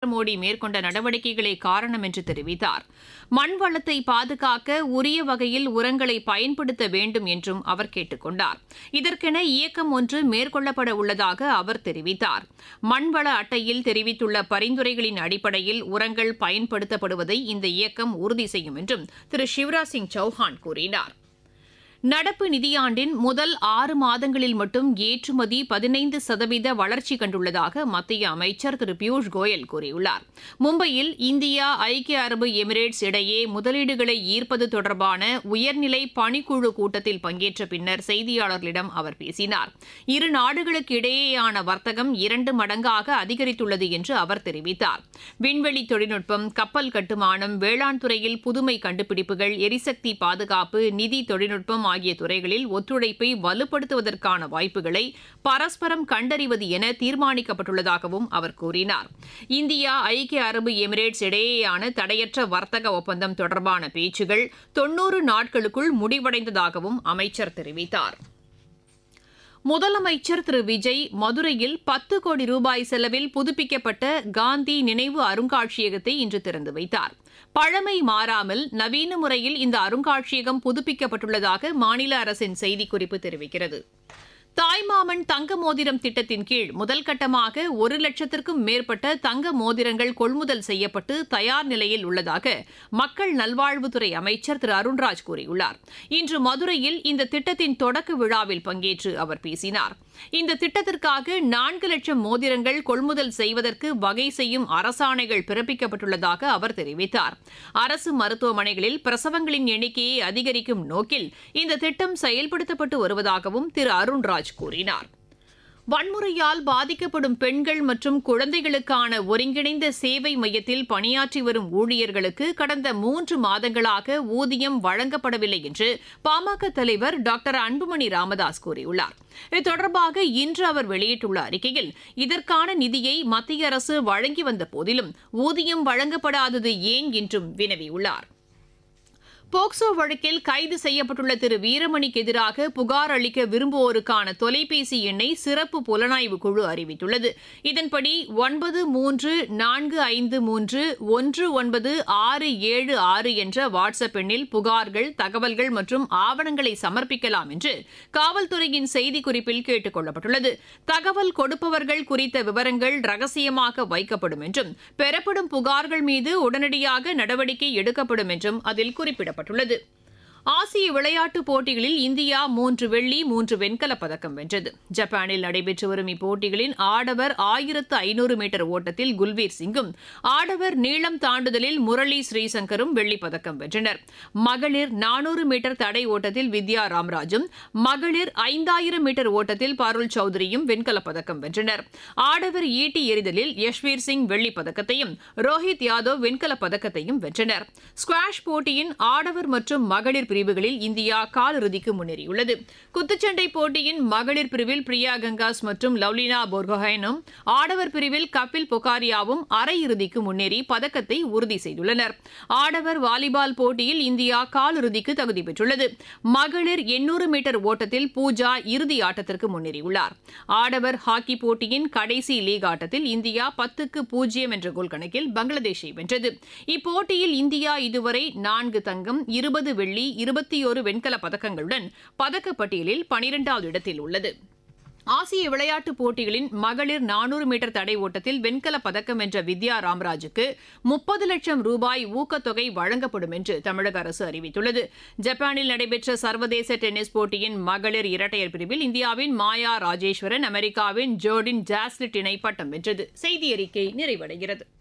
மோடி மேற்கொண்ட நடவடிக்கைகளே காரணம் என்று தெரிவித்தார் மண் வளத்தை பாதுகாக்க உரிய வகையில் உரங்களை பயன்படுத்த வேண்டும் என்றும் அவர் கேட்டுக் கொண்டார் இதற்கென இயக்கம் ஒன்று மேற்கொள்ளப்பட உள்ளதாக அவர் தெரிவித்தார் மண்வள அட்டையில் தெரிவித்துள்ள பரிந்துரைகளின் அடிப்படையில் உரங்கள் பயன்படுத்தப்படுவதை இந்த இயக்கம் உறுதி செய்யும் என்றும் திரு சிவராஜ் சிங் சௌஹான் கூறினார் நடப்பு நிதியாண்டின் முதல் ஆறு மாதங்களில் மட்டும் ஏற்றுமதி பதினைந்து சதவீத வளர்ச்சி கண்டுள்ளதாக மத்திய அமைச்சர் திரு பியூஷ் கோயல் கூறியுள்ளார் மும்பையில் இந்தியா ஐக்கிய அரபு எமிரேட்ஸ் இடையே முதலீடுகளை ஈர்ப்பது தொடர்பான உயர்நிலை பணிக்குழு கூட்டத்தில் பங்கேற்ற பின்னர் செய்தியாளர்களிடம் அவர் பேசினார் இரு நாடுகளுக்கு இடையேயான வர்த்தகம் இரண்டு மடங்காக அதிகரித்துள்ளது என்று அவர் தெரிவித்தார் விண்வெளி தொழில்நுட்பம் கப்பல் கட்டுமானம் வேளாண் துறையில் புதுமை கண்டுபிடிப்புகள் எரிசக்தி பாதுகாப்பு நிதி தொழில்நுட்பம் ஆகிய துறைகளில் ஒத்துழைப்பை வலுப்படுத்துவதற்கான வாய்ப்புகளை பரஸ்பரம் கண்டறிவது என தீர்மானிக்கப்பட்டுள்ளதாகவும் அவர் கூறினார் இந்தியா ஐக்கிய அரபு எமிரேட்ஸ் இடையேயான தடையற்ற வர்த்தக ஒப்பந்தம் தொடர்பான பேச்சுகள் தொன்னூறு நாட்களுக்குள் முடிவடைந்ததாகவும் அமைச்சர் தெரிவித்தார் முதலமைச்சர் திரு விஜய் மதுரையில் பத்து கோடி ரூபாய் செலவில் புதுப்பிக்கப்பட்ட காந்தி நினைவு அருங்காட்சியகத்தை இன்று திறந்து வைத்தார் பழமை மாறாமல் நவீன முறையில் இந்த அருங்காட்சியகம் புதுப்பிக்கப்பட்டுள்ளதாக மாநில அரசின் செய்திக்குறிப்பு தெரிவிக்கிறது தாய்மாமன் தங்க மோதிரம் திட்டத்தின் கீழ் முதல் கட்டமாக ஒரு லட்சத்திற்கும் மேற்பட்ட தங்க மோதிரங்கள் கொள்முதல் செய்யப்பட்டு தயார் நிலையில் உள்ளதாக மக்கள் நல்வாழ்வுத்துறை அமைச்சர் திரு அருண்ராஜ் கூறியுள்ளார் இன்று மதுரையில் இந்த திட்டத்தின் தொடக்க விழாவில் பங்கேற்று அவர் பேசினார் இந்த திட்டத்திற்காக நான்கு லட்சம் மோதிரங்கள் கொள்முதல் செய்வதற்கு வகை செய்யும் அரசாணைகள் பிறப்பிக்கப்பட்டுள்ளதாக அவர் தெரிவித்தார் அரசு மருத்துவமனைகளில் பிரசவங்களின் எண்ணிக்கையை அதிகரிக்கும் நோக்கில் இந்த திட்டம் செயல்படுத்தப்பட்டு வருவதாகவும் திரு அருண்ராஜ் கூறினார் வன்முறையால் பாதிக்கப்படும் பெண்கள் மற்றும் குழந்தைகளுக்கான ஒருங்கிணைந்த சேவை மையத்தில் பணியாற்றி வரும் ஊழியர்களுக்கு கடந்த மூன்று மாதங்களாக ஊதியம் வழங்கப்படவில்லை என்று பாமக தலைவர் டாக்டர் அன்புமணி ராமதாஸ் கூறியுள்ளார் இது தொடர்பாக இன்று அவர் வெளியிட்டுள்ள அறிக்கையில் இதற்கான நிதியை மத்திய அரசு வழங்கி வந்த போதிலும் ஊதியம் வழங்கப்படாதது ஏன் என்றும் வினவியுள்ளார் போக்சோ வழக்கில் கைது செய்யப்பட்டுள்ள திரு வீரமணிக்கு எதிராக புகார் அளிக்க விரும்புவோருக்கான தொலைபேசி எண்ணை சிறப்பு புலனாய்வு குழு அறிவித்துள்ளது இதன்படி ஒன்பது மூன்று நான்கு ஐந்து மூன்று ஒன்று ஒன்பது ஆறு ஏழு ஆறு என்ற வாட்ஸ்அப் எண்ணில் புகார்கள் தகவல்கள் மற்றும் ஆவணங்களை சமர்ப்பிக்கலாம் என்று காவல்துறையின் செய்திக்குறிப்பில் கேட்டுக் கொள்ளப்பட்டுள்ளது தகவல் கொடுப்பவர்கள் குறித்த விவரங்கள் ரகசியமாக வைக்கப்படும் என்றும் பெறப்படும் புகார்கள் மீது உடனடியாக நடவடிக்கை எடுக்கப்படும் என்றும் அதில் குறிப்பிடப்பட்டுள்ளது குறிப்பிடப்பட்டுள்ளது ஆசிய விளையாட்டுப் போட்டிகளில் இந்தியா மூன்று வெள்ளி மூன்று வெண்கலப் பதக்கம் வென்றது ஜப்பானில் நடைபெற்று வரும் இப்போட்டிகளின் ஆடவர் ஆயிரத்து ஐநூறு மீட்டர் ஓட்டத்தில் குல்வீர் சிங்கும் ஆடவர் நீளம் தாண்டுதலில் முரளி ஸ்ரீசங்கரும் வெள்ளிப் பதக்கம் வென்றனர் மகளிர் நானூறு மீட்டர் தடை ஓட்டத்தில் வித்யா ராம்ராஜும் மகளிர் ஐந்தாயிரம் மீட்டர் ஓட்டத்தில் பருள் சௌத்ரியும் வெண்கலப் பதக்கம் வென்றனர் ஆடவர் ஈட்டி எறிதலில் யஷ்வீர் சிங் வெள்ளிப் பதக்கத்தையும் ரோஹித் யாதவ் வெண்கலப் பதக்கத்தையும் வென்றனர் ஸ்குவாஷ் போட்டியின் ஆடவர் மற்றும் மகளிர் பிரிவுகளில் இந்தியா காலிறுதிக்கு முன்னேறியுள்ளது குத்துச்சண்டை போட்டியின் மகளிர் பிரிவில் பிரியா கங்காஸ் மற்றும் லவ்லினா போர்கோஹைனும் ஆடவர் பிரிவில் கபில் பொகாரியாவும் அரையிறுதிக்கு முன்னேறி பதக்கத்தை உறுதி செய்துள்ளனர் ஆடவர் வாலிபால் போட்டியில் இந்தியா காலிறுதிக்கு தகுதி பெற்றுள்ளது மகளிர் எண்ணூறு மீட்டர் ஓட்டத்தில் பூஜா இறுதி ஆட்டத்திற்கு முன்னேறியுள்ளார் ஆடவர் ஹாக்கி போட்டியின் கடைசி லீக் ஆட்டத்தில் இந்தியா பத்துக்கு பூஜ்ஜியம் என்ற கோல் கணக்கில் பங்களாதேஷை வென்றது இப்போட்டியில் இந்தியா இதுவரை நான்கு தங்கம் இருபது வெள்ளி இருபத்தி ஒரு வெண்கலப் பதக்கங்களுடன் பதக்கப்பட்டியலில் பனிரெண்டாவது இடத்தில் உள்ளது ஆசிய விளையாட்டுப் போட்டிகளின் மகளிர் நானூறு மீட்டர் தடை ஓட்டத்தில் வெண்கலப் பதக்கம் வென்ற வித்யா ராம்ராஜுக்கு முப்பது லட்சம் ரூபாய் ஊக்கத்தொகை வழங்கப்படும் என்று தமிழக அரசு அறிவித்துள்ளது ஜப்பானில் நடைபெற்ற சர்வதேச டென்னிஸ் போட்டியின் மகளிர் இரட்டையர் பிரிவில் இந்தியாவின் மாயா ராஜேஸ்வரன் அமெரிக்காவின் ஜோர்டின் ஜாஸ்லிட் இணை பட்டம் வென்றது செய்தி அறிக்கை நிறைவடைகிறது